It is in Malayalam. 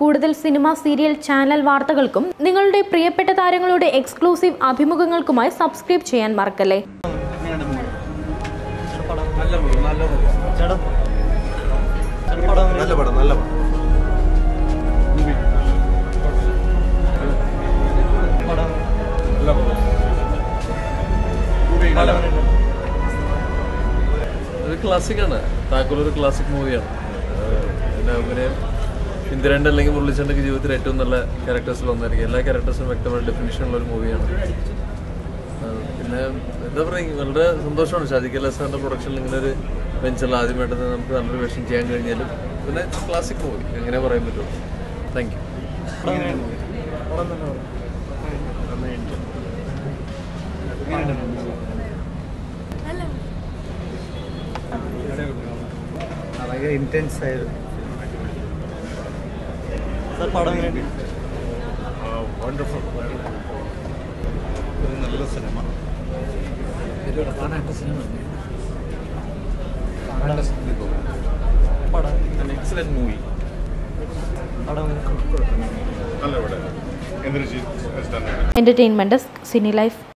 കൂടുതൽ സിനിമ സീരിയൽ ചാനൽ വാർത്തകൾക്കും നിങ്ങളുടെ പ്രിയപ്പെട്ട താരങ്ങളുടെ എക്സ്ക്ലൂസീവ് അഭിമുഖങ്ങൾക്കുമായി സബ്സ്ക്രൈബ് ചെയ്യാൻ മറക്കല്ലേ നല്ല പടം നല്ല പടം ചേട്ടാ ചേട്ടാ പടം എങ്ങനെയുണ്ട്? നല്ല പടം നല്ല പടം പടം നല്ല പടം പടം എങ്ങനെയുണ്ട്? ഒരു ക്ലാസിക്കാണ് താക്കോൽ ഒരു ക്ലാസിക് മൂവിയാണ് പിന്നെ അഭിനയം ഇന്ദിരൻ്റെ അല്ലെങ്കിൽ മുരളിച്ചൻ്റെ ജീവിതത്തിൽ ഏറ്റവും നല്ല ക്യാരക്ടേഴ്സിൽ ഒന്നായിരിക്കും എല്ലാ ക്യാരക്ടേഴ്സും വ്യക്തമായ ഡെഫിനിഷനുള്ള ഒരു മൂവിയാണ് പിന്നെ എന്താ പറയുക വളരെ സന്തോഷമാണ് ഷാജിക്കല്ല സാറിൻ്റെ പ്രൊഡക്ഷനിൽ ഇങ്ങനെ ഒരു വെഞ്ചറിൽ ആദ്യമായിട്ട് നമുക്ക് നല്ലൊരു വേഷം ചെയ്യാൻ കഴിഞ്ഞാലും പിന്നെ ക്ലാസിക് മൂവി എങ്ങനെ പറയാൻ പറ്റുള്ളൂ താങ്ക് യു പടം എങ്ങനെയുണ്ട്? പടം നല്ല പടം. ഭയങ്കര ഇൻറ്റൻസ് ആയിരുന്നു സാർ പടം എങ്ങനെയുണ്ട്? വണ്ടർഫുൾ ഒരു നല്ല സിനിമ പടം എക്സലന്റ് മൂവി പടം എങ്ങനെയുണ്ട്? നല്ല ഇവിടെ എന്തിനു എന്റർടൈൻമെന്റ് സിനി ലൈഫ്